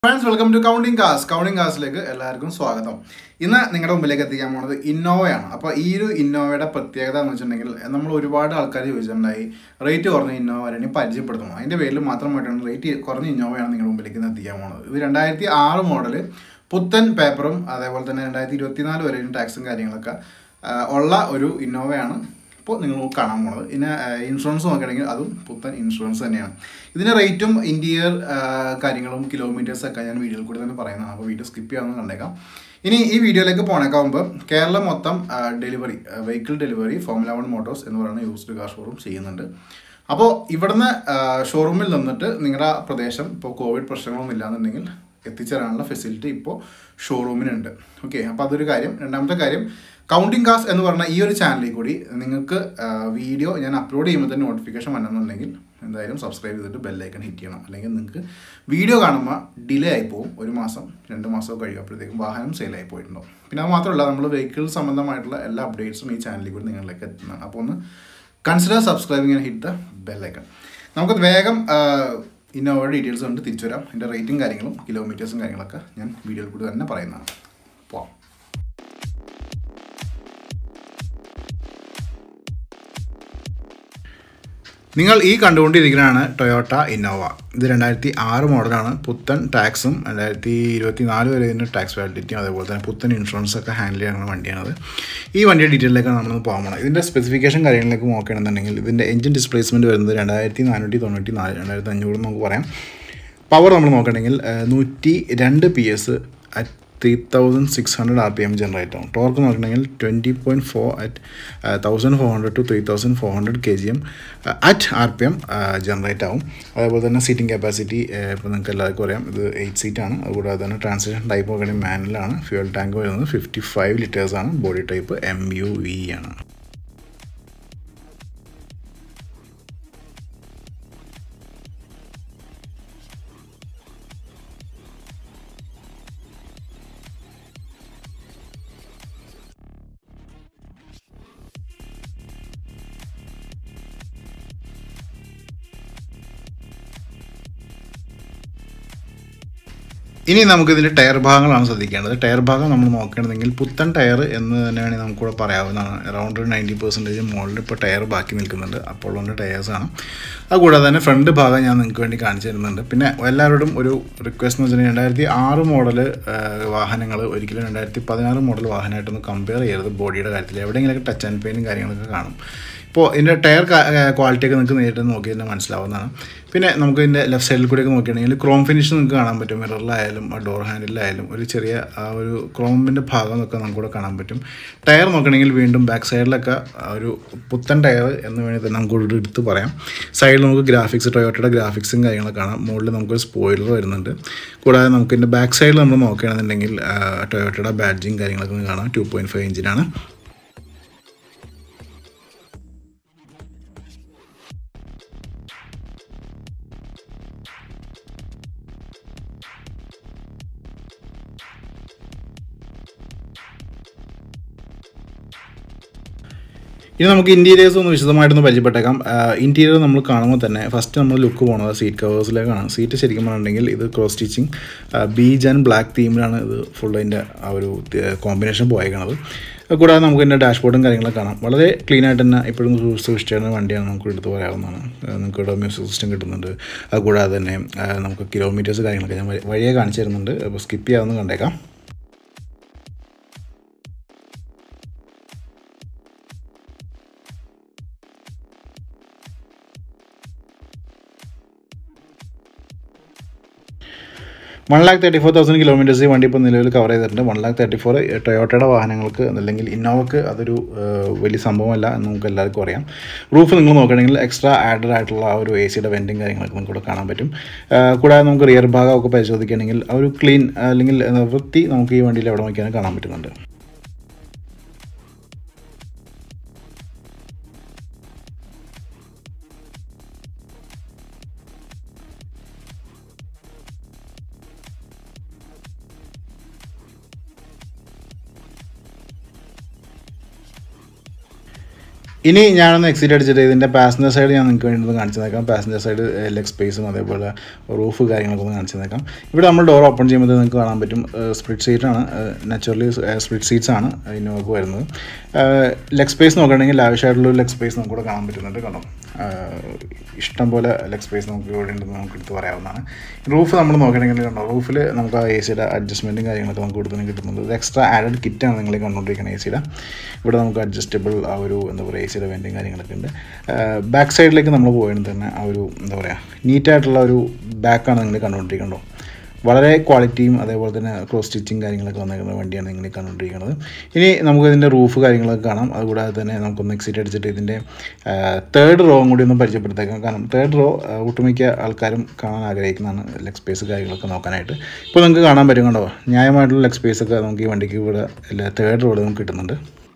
friends welcome to counting cars counting കാസിലേക്ക് എല്ലാവർക്കും സ്വാഗതം ഇന്ന് നിങ്ങളുടെ മുമ്പിലേക്ക് എത്തിക്കാൻ പോണത് ഇന്നോവയാണ് അപ്പോൾ ഈ ഒരു ഇന്നോവയുടെ പ്രത്യേകത എന്ന് വെച്ചിട്ടുണ്ടെങ്കിൽ നമ്മൾ ഒരുപാട് ആൾക്കാർ ചോദിച്ചിട്ടുണ്ടായി റേറ്റ് കുറഞ്ഞ ഇന്നോവ വരെ പരിചയപ്പെടുത്തണം അതിൻ്റെ പേരിൽ മാത്രമായിട്ടാണ് റേറ്റ് കുറഞ്ഞ ഇന്നോവയാണ് നിങ്ങളുടെ മുമ്പിലേക്ക് ഇന്ന് എത്തിക്കാൻ പോണത് ഇത് രണ്ടായിരത്തി ആറ് മോഡൽ പുത്തൻ പേപ്പറും അതേപോലെ തന്നെ രണ്ടായിരത്തി ഇരുപത്തിനാല് വരെയും ടാക്സും കാര്യങ്ങളൊക്കെ ആ, ഉള്ള ഒരു ഇന്നോവയാണ് ഇപ്പോൾ നിങ്ങൾ കാണാൻ പോണത് പിന്നെ ഇൻഷുറൻസ് നോക്കുകയാണെങ്കിൽ അതും പുത്തൻ ഇൻഷുറൻസ് തന്നെയാണ് ഇതിൻ്റെ റേറ്റും ഇൻറ്റീരിയർ കാര്യങ്ങളും കിലോമീറ്റേഴ്സ് ഒക്കെ ഞാൻ വീഡിയോയിൽ കൂടി തന്നെ പറയുന്നതാണ് അപ്പോൾ വീഡിയോ സ്കിപ്പ് ചെയ്യാമെന്ന് കണ്ടേക്കാം ഇനി ഈ വീഡിയോയിലേക്ക് പോണേക്കാവുമ്പോൾ കേരളം മൊത്തം delivery vehicle delivery formula one motors എന്ന് പറയുന്ന യൂസ്ഡ് കാർ ഷോറൂം ചെയ്യുന്നുണ്ട് അപ്പോൾ ഇവിടുന്ന് ഷോറൂമിൽ നിന്നിട്ട് നിങ്ങളുടെ പ്രദേശം ഇപ്പോൾ കോവിഡ് പ്രശ്നങ്ങളൊന്നും ഇല്ലാന്നുണ്ടെങ്കിൽ എത്തിച്ചേരാനുള്ള ഫെസിലിറ്റി ഇപ്പോൾ ഷോറൂമിനുണ്ട് ഓക്കെ അപ്പോൾ അതൊരു കാര്യം രണ്ടാമത്തെ കാര്യം കൗണ്ടിങ് കാസ് എന്ന് പറഞ്ഞ ഈ ഒരു ചാനലിൽ കൂടി നിങ്ങൾക്ക് വീഡിയോ ഞാൻ അപ്ലോഡ് ചെയ്യുമ്പോൾ തന്നെ നോട്ടിഫിക്കേഷൻ വരണമെന്നുണ്ടെങ്കിൽ എന്തായാലും സബ്സ്ക്രൈബ് ചെയ്തിട്ട് ബെല്ലൈക്കൺ ഹിറ്റ് ചെയ്യണം അല്ലെങ്കിൽ നിങ്ങൾക്ക് വീഡിയോ കാണുമ്പോൾ ഡിലേ ആയി പോകും ഒരു മാസം രണ്ട് മാസമൊക്കെ കഴിയുമ്പോഴത്തേക്കും വാഹനം സെയിലായി പോയിട്ടുണ്ടാവും പിന്നെ അത് മാത്രമല്ല നമ്മൾ വെഹിക്കിൾ സംബന്ധമായിട്ടുള്ള എല്ലാ അപ്ഡേറ്റ്സും ഈ ചാനലിൽ കൂടി നിങ്ങളിലേക്ക് എത്തുന്നതാണ് അപ്പോൾ ഒന്ന് consider subscribing and hit the bell icon നമുക്ക് വേഗം ഇന്നോവയുടെ ഡീറ്റെയിൽസ് കൊണ്ട് തിരിച്ചു വരാം എൻ്റെ റേറ്റും കാര്യങ്ങളും കിലോമീറ്റേഴ്സും കാര്യങ്ങളൊക്കെ ഞാൻ വീഡിയോയിൽ കൂടി തന്നെ പറയുന്നതാണ് പോവാം നിങ്ങൾ ഈ കണ്ടുകൊണ്ടിരിക്കുന്നതാണ് ടൊയോട്ട ഇന്നോവ ഇത് രണ്ടായിരത്തി ആറ് മോഡലാണ് പുത്തൻ ടാക്സും രണ്ടായിരത്തി ഇരുപത്തി നാല് വരെ ഇതിൻ്റെ ടാക്സ് വാലിഡിറ്റിയും അതേപോലെ തന്നെ പുത്തൻ ഇൻഷുറൻസ് ഒക്കെ ഹാൻഡിൽ ചെയ്യുന്ന വണ്ടിയാണത് ഈ വണ്ടിയുടെ ഡീറ്റെയിലേക്ക് നമ്മൾ പോകാൻ പോകണം ഇതിൻ്റെ സ്പെസിഫിക്കേഷൻ കാര്യങ്ങളിലേക്ക് നോക്കുകയാണെന്നുണ്ടെങ്കിൽ ഇതിൻ്റെ എഞ്ചിൻ ഡിസ്പ്ലേസ്മെൻറ്റ് വരുന്നത് രണ്ടായിരത്തി നാനൂറ്റി തൊണ്ണൂറ്റി നാല് രണ്ടായിരത്തി അഞ്ഞൂറ് നമുക്ക് പറയാം പവർ നമ്മൾ നോക്കണമെങ്കിൽ നൂറ്റി രണ്ട് P S at three thousand six hundred R P M generate ആവും ടോർക്ക് നോക്കണമെങ്കിൽ twenty point four at thousand four hundred to three thousand four hundred K G M at R P M generate ആവും അതേപോലെ തന്നെ seating capacity ഇപ്പോൾ നിങ്ങൾക്ക് എല്ലാവർക്കും അറിയാം ഇത് എയ്റ്റ് സീറ്റാണ് അതുകൂടാതെ തന്നെ ട്രാൻസ്ലേഷൻ ടൈപ്പ് നോക്കുകയാണെങ്കിൽ മാനുവലാണ് ഫ്യൂൽ ടാങ്ക് വരുന്നത് ഫിഫ്റ്റി ഫൈവ് ലിറ്റേഴ്സാണ് body type M U V ആണ് ഇനി നമുക്ക് ഇതിൻ്റെ ടയർ ഭാഗങ്ങളാണ് ശ്രദ്ധിക്കേണ്ടത് ടയർ ഭാഗം നമ്മൾ നോക്കുകയാണെങ്കിൽ പുത്തൻ ടയർ എന്ന് തന്നെയാണ് നമുക്കിവിടെ പറയാവുന്നതാണ് അറൗണ്ട് ഒരു നയൻറ്റി പെർസെൻറ്റേജ് മുകളിൽ ഇപ്പോൾ ടയർ ബാക്കി നിൽക്കുന്നുണ്ട് അപ്പോൾ ഉള്ള ടയേഴ്സാണ് അതുകൂടാതെ തന്നെ ഫ്രണ്ട് ഭാഗം ഞാൻ നിങ്ങൾക്ക് വേണ്ടി കാണിച്ചു തരുന്നുണ്ട് പിന്നെ എല്ലാവരോടും ഒരു റിക്വസ്റ്റ് എന്ന് വെച്ചിട്ടുണ്ടെങ്കിൽ രണ്ടായിരത്തി ആറ് മോഡൽ വാഹനങ്ങൾ ഒരിക്കലും രണ്ടായിരത്തി പതിനാറ് മോഡൽ വാഹനമായിട്ടൊന്ന് കമ്പയർ ചെയ്യരുത് ബോഡിയുടെ കാര്യത്തിൽ എവിടെയെങ്കിലുമൊക്കെ ടച്ച് ആൻഡ് പെയിനും കാര്യങ്ങളൊക്കെ കാണും ഇപ്പോൾ ഇതിൻ്റെ ടയർ ക്വാളിറ്റിയൊക്കെ നിങ്ങൾക്ക് നേരിട്ട് നോക്കി തന്നെ മനസ്സിലാവുന്നതാണ് പിന്നെ നമുക്ക് ഇതിൻ്റെ ലെഫ്റ്റ് സൈഡിൽ കൂടെയൊക്കെ നോക്കുകയാണെങ്കിൽ ക്രോം ഫിനിഷ് നിങ്ങൾക്ക് കാണാൻ പറ്റും മിററിലായാലും ഡോർ ഹാൻഡിലായാലും ഒരു ചെറിയ ആ ഒരു ക്രോമിൻ്റെ ഭാഗം ഒക്കെ നമുക്കിവിടെ കാണാൻ പറ്റും ടയർ നോക്കണമെങ്കിൽ വീണ്ടും ബാക്ക് സൈഡിലൊക്കെ ആ ഒരു പുത്തൻ ടയർ എന്ന് വേണമെങ്കിൽ തന്നെ നമുക്ക് ഇവിടെ എടുത്ത് പറയാം സൈഡിൽ നമുക്ക് ഗ്രാഫിക്സ് ടൊയോട്ടയുടെ ഗ്രാഫിക്സും കാര്യങ്ങളൊക്കെ കാണാം മുകളിൽ നമുക്കൊരു സ്പോയിലർ വരുന്നുണ്ട് കൂടാതെ നമുക്ക് ഇതിൻ്റെ ബാക്ക് സൈഡിൽ നമ്മൾ നോക്കുകയാണെന്നുണ്ടെങ്കിൽ ടൊയോട്ടയുടെ ബാഡ്ജിങ് കാര്യങ്ങളൊക്കെ കാണാം ടു പോയിൻറ്റ് ഫൈവ് ഇഞ്ചിനാണ് ഇനി നമുക്ക് ഇൻറ്റീരിയേഴ്സ് ഒന്ന് വിശദമായിട്ടൊന്ന് പരിചയപ്പെട്ടേക്കാം ഇൻറ്റീരിയർ നമ്മൾ കാണുമ്പോൾ തന്നെ ഫസ്റ്റ് നമ്മൾ ലുക്ക് പോകുന്നത് സീറ്റ് കവേഴ്സിലേക്കാണ് സീറ്റ് ശരിക്കും പറഞ്ഞിട്ടുണ്ടെങ്കിൽ ഇത് cross stitching beige and black തീമിലാണ് ഇത് ഫുൾ അതിൻ്റെ ആ ഒരു കോമ്പിനേഷൻ പോയേക്കണത് കൂടാതെ നമുക്ക് ഇതിൻ്റെ ഡാഷ്ബോർഡും കാര്യങ്ങളൊക്കെ കാണാം വളരെ ക്ലീൻ ആയിട്ട് തന്നെ ഇപ്പോഴും സൂക്ഷിച്ചിരുന്ന വണ്ടിയാണ് നമുക്ക് എടുത്ത് പറയാവുന്നതാണ് നമുക്ക് ഇവിടെ മ്യൂസിക് സിസ്റ്റം കിട്ടുന്നുണ്ട് അതുകൂടാതെ തന്നെ നമുക്ക് കിലോമീറ്റേഴ്സ് കാര്യങ്ങളൊക്കെ ഞാൻ വഴിയെ കാണിച്ചു തരുന്നുണ്ട് അപ്പോൾ സ്കിപ്പ് ചെയ്യാമെന്ന് കണ്ടേക്കാം one lakh thirty four thousand കിലോമീറ്റേഴ്സ് ഈ വണ്ടി ഇപ്പോൾ നിലവിൽ കവർ ചെയ്തിട്ടുണ്ട് വൺ ലാക്ക് തേർട്ടി ഫോർ ടൊയോട്ടയുടെ വാഹനങ്ങൾക്ക് അല്ലെങ്കിൽ ഇന്നോവക്ക് അതൊരു വലിയ സംഭവമല്ല എന്ന് നമുക്ക് എല്ലാവർക്കും അറിയാം റൂഫ് നിങ്ങൾ നോക്കുകയാണെങ്കിൽ എക്സ്ട്രാ ആഡഡ് ആയിട്ടുള്ള ആ ഒരു എ സിയുടെ വെൻറ്റും കാര്യങ്ങളൊക്കെ നമുക്ക് ഇവിടെ കാണാൻ പറ്റും കൂടാതെ നമുക്ക് റിയർ ഭാഗമൊക്കെ പരിശോധിക്കുകയാണെങ്കിൽ ആ ഒരു ക്ലീൻ അല്ലെങ്കിൽ വൃത്തി നമുക്ക് ഈ വണ്ടിയിൽ എവിടെ നോക്കിയാലും കാണാൻ പറ്റുന്നുണ്ട് ഇനി ഞാനൊന്ന് എക്സിറ്റ് അടിച്ചിട്ട് ഇതിൻ്റെ പാസഞ്ചർ സൈഡ് ഞാൻ നിങ്ങൾക്ക് വേണ്ടി ഒന്ന് കാണിച്ചു തന്നേക്കാം പാസഞ്ചർ സൈഡ് ലെഗ് സ്പേസും അതേപോലെ റൂഫ് കാര്യങ്ങളൊക്കെ ഒന്ന് കാണിച്ചു തന്നേക്കാം ഇവിടെ നമ്മൾ ഡോർ ഓപ്പൺ ചെയ്യുമ്പോൾ നിങ്ങൾക്ക് കാണാൻ പറ്റും സ്പ്ലിറ്റ് സീറ്റ് ആണ് നാച്ചുറലി സ്പ്ലിറ്റ് സീറ്റ്സ് ആണ് ഇന്നോവക്ക് വരുന്നത് ലെഗ് സ്പേസ് നോക്കുകയാണെങ്കിൽ ലാവിഷായിട്ടുള്ള ലെഗ് സ്പേസ് നമുക്കിവിടെ കാണാൻ പറ്റുന്നുണ്ട് കണ്ടോ ഇഷ്ടം പോലെ ലെഗ് സ്പേസ് നമുക്ക് ഇവിടെ ഉണ്ടെന്ന് നമുക്ക് എടുത്ത് പറയാവുന്നതാണ് റൂഫ് നമ്മൾ നോക്കുകയാണെങ്കിൽ കണ്ടോ റൂഫിൽ നമുക്ക് ആ എ സിയുടെ അഡ്ജസ്റ്റ്മെൻറ്റും കാര്യങ്ങളൊക്കെ നമുക്ക് കൊടുത്തു കിട്ടുന്നുണ്ട് ഇത് എക്സ്ട്രാ ആഡഡ് കിറ്റാണ് നിങ്ങൾ കണ്ടുകൊണ്ടിരിക്കുന്നത് എ സിയുടെ ഇവിടെ നമുക്ക് അഡ്ജസ്റ്റബിൾ ആ ഒരു എന്താ പറയുക എ സിയുടെ വെൻറ്റും കാര്യങ്ങളൊക്കെ ഉണ്ട് ബാക്ക് സൈഡിലേക്ക് നമ്മൾ പോയത് തന്നെ ആ ഒരു എന്താ പറയുക നീറ്റായിട്ടുള്ള ഒരു ബാക്കാണ് നിങ്ങൾ കണ്ടുകൊണ്ടിരിക്കണ്ടോ വളരെ ക്വാളിറ്റിയും അതേപോലെ തന്നെ ക്രോസ് സ്റ്റിച്ചിങ് കാര്യങ്ങളൊക്കെ വന്നിരിക്കുന്ന വണ്ടിയാണ് നിങ്ങൾ ഈ കണ്ടുകൊണ്ടിരിക്കുന്നത് ഇനി നമുക്ക് ഇതിൻ്റെ റൂഫ് കാര്യങ്ങളൊക്കെ കാണാം അതുകൂടാതെ തന്നെ നമുക്കൊന്ന് എക്സിറ്റ് അടിച്ചിട്ട് ഇതിൻ്റെ തേർഡ് റോവും കൂടി ഒന്ന് പരിചയപ്പെടുത്തേക്കാം കാരണം തേർഡ് റോ ഒട്ടുമിക്ക ആൾക്കാരും കാണാൻ ആഗ്രഹിക്കുന്നതാണ് ലെഗ് സ്പേസ് കാര്യങ്ങളൊക്കെ നോക്കാനായിട്ട് ഇപ്പോൾ നിങ്ങൾക്ക് കാണാൻ പറ്റും കണ്ടോ ന്യായമായിട്ടുള്ള ലെഗ് സ്പേസ് ഒക്കെ നമുക്ക് ഈ വണ്ടിക്ക് ഇവിടെ തേർഡ് റോഡ് നമുക്ക് കിട്ടുന്നുണ്ട്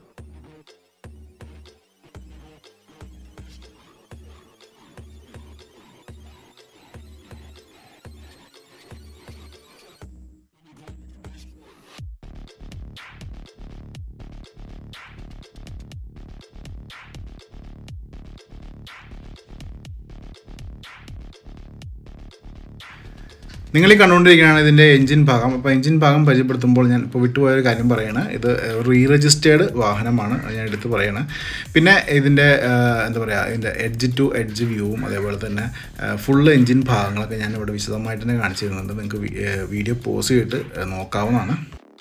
നിങ്ങൾ ഈ കണ്ടുകൊണ്ടിരിക്കുകയാണ് ഇതിൻ്റെ എഞ്ചിൻ ഭാഗം അപ്പോൾ എഞ്ചിൻ ഭാഗം പരിചയപ്പെടുത്തുമ്പോൾ ഞാൻ ഇപ്പോൾ വിട്ടുപോയ ഒരു കാര്യം പറയുകയാണ് ഇത് റീ രജിസ്റ്റേർഡ് വാഹനമാണ് അത് ഞാൻ എടുത്ത് പറയണം പിന്നെ ഇതിൻ്റെ എന്താ പറയുക ഇതിൻ്റെ എഡ്ജ് ടു എഡ്ജ് വ്യൂവും അതേപോലെ തന്നെ ഫുൾ എഞ്ചിൻ ഭാഗങ്ങളൊക്കെ ഞാൻ ഇവിടെ വിശദമായിട്ട് തന്നെ കാണിച്ചു തരുന്നുണ്ട് നിങ്ങൾക്ക് വീഡിയോ പോസ് ചെയ്തിട്ട് നോക്കാവുന്നതാണ്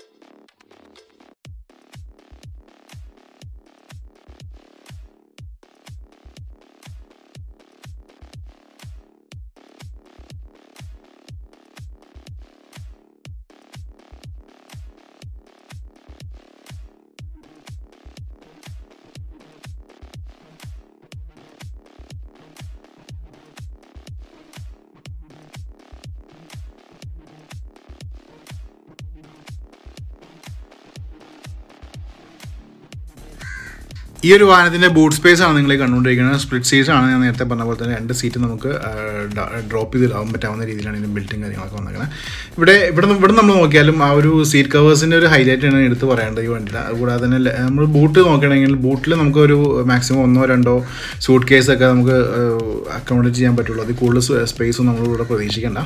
ഈ ഒരു വാഹനത്തിൻ്റെ ബൂട്ട് സ്പേസ് ആണ് നിങ്ങൾ കണ്ടുകൊണ്ടിരിക്കുന്നത് സ്പ്ലിറ്റ് സീറ്റ്സ് ആണ് ഞാൻ നേരത്തെ പറഞ്ഞ പോലെ തന്നെ രണ്ട് സീറ്റ് നമുക്ക് ഡ്രോപ്പ് ചെയ്തിടാൻ പറ്റാവുന്ന രീതിയിലാണ് ഇതിൻ്റെ ബിൽഡിങ് കാര്യങ്ങളൊക്കെ വന്നിരിക്കുന്നത് ഇവിടെ ഇവിടെ ഇവിടെ നമ്മൾ നോക്കിയാലും ആ ഒരു സീറ്റ് കവേഴ്സിൻ്റെ ഒരു ഹൈലൈറ്റ് ആണ് എടുത്ത് പറയേണ്ടത് ഈ വണ്ടിയിൽ അതുകൂടാതെ തന്നെ നമ്മൾ ബൂട്ട് നോക്കുകയാണെങ്കിൽ ബൂട്ടിൽ നമുക്ക് ഒരു മാക്സിമം ഒന്നോ രണ്ടോ സൂട്ട് കേസൊക്കെ നമുക്ക് അക്കോമഡേറ്റ് ചെയ്യാൻ പറ്റുള്ളൂ അതിൽ കൂടുതൽ സ്പേസും നമ്മളിവിടെ പ്രതീക്ഷിക്കേണ്ട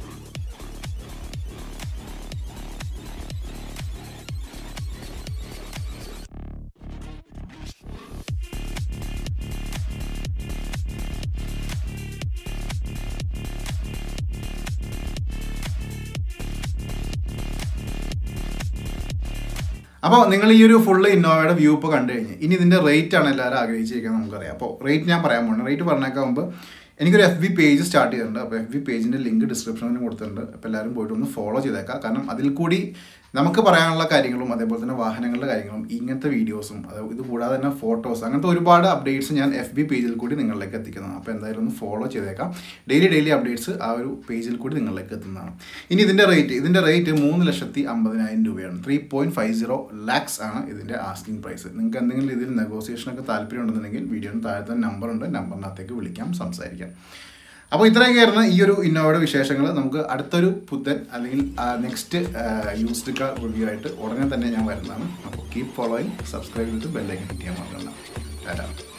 അപ്പോൾ നിങ്ങൾ ഈ ഒരു ഫുള്ള് ഇന്നോവയുടെ വ്യൂ ഇപ്പോൾ കണ്ടു കഴിഞ്ഞ് ഇനി ഇതിൻ്റെ റേറ്റ് ആണ് എല്ലാവരും ആഗ്രഹിച്ചിരിക്കുന്നത് നമുക്കറിയാം അപ്പോൾ റേറ്റ് ഞാൻ പറയാൻ പോകുന്നത് റേറ്റ് പറഞ്ഞേക്കാൻ മുമ്പ് എനിക്കൊരു എഫ് ബി പേജ് സ്റ്റാർട്ട് ചെയ്തിട്ടുണ്ട് അപ്പോൾ എഫ് ബി പേജിൻ്റെ ലിങ്ക് ഡിസ്ക്രിപ്ഷനിൽ കൊടുത്തിട്ടുണ്ട് അപ്പോൾ എല്ലാവരും പോയിട്ട് ഒന്ന് ഫോളോ ചെയ്തേക്കാം കാരണം അതിൽ കൂടി നമുക്ക് പറയാനുള്ള കാര്യങ്ങളും അതേപോലെ തന്നെ വാഹനങ്ങളുടെ കാര്യങ്ങളും ഇങ്ങനത്തെ വീഡിയോസും അത് ഇത് കൂടാതെ തന്നെ ഫോട്ടോസ് അങ്ങനത്തെ ഒരുപാട് അപ്ഡേറ്റ്സ് ഞാൻ എഫ് ബി പേജിൽ കൂടി നിങ്ങളിലേക്ക് എത്തിക്കുന്നതാണ് അപ്പോൾ എന്തായാലും ഒന്ന് ഫോളോ ചെയ്തേക്കാം ഡെയിലി ഡെയിലി അപ്ഡേറ്റ്സ് ആ ഒരു പേജിൽ കൂടി നിങ്ങളിലേക്ക് എത്തുന്നതാണ് ഇനി ഇതിൻ്റെ റേറ്റ് ഇതിൻ്റെ റേറ്റ് മൂന്ന് ലക്ഷത്തി അമ്പതിനായിരം രൂപയാണ് three point five zero lakhs ആണ് ഇതിൻ്റെ ആസ്കിംഗ് പ്രൈസ് നിങ്ങൾക്ക് എന്തെങ്കിലും ഇതിൽ നെഗോസിയേഷനൊക്കെ താല്പര്യം ഉണ്ടെന്നുണ്ടെങ്കിൽ വീഡിയോന് താഴത്തെ നമ്പർ ഉണ്ട് നമ്പറിനകത്തേക്ക് വിളിക്കാം സംസാരിക്കാം അപ്പോൾ ഇത്രയൊക്കെയായിരുന്നു ഈ ഒരു ഇന്നോവയുടെ വിശേഷങ്ങൾ നമുക്ക് അടുത്തൊരു പുത്തൻ അല്ലെങ്കിൽ നെക്സ്റ്റ് യൂസ്ഡ് കാർ റിവ്യൂ ആയിട്ട് ഉടനെ തന്നെ ഞാൻ വരുന്നതാണ് അപ്പോൾ കീപ് ഫോളോയിങ് സബ്സ്ക്രൈബ് ചെയ്തിട്ട് ബെല്ലൈക്കൻ ഹിറ്റ് ചെയ്യാൻ മറക്കണ്ട ടാറ്റാ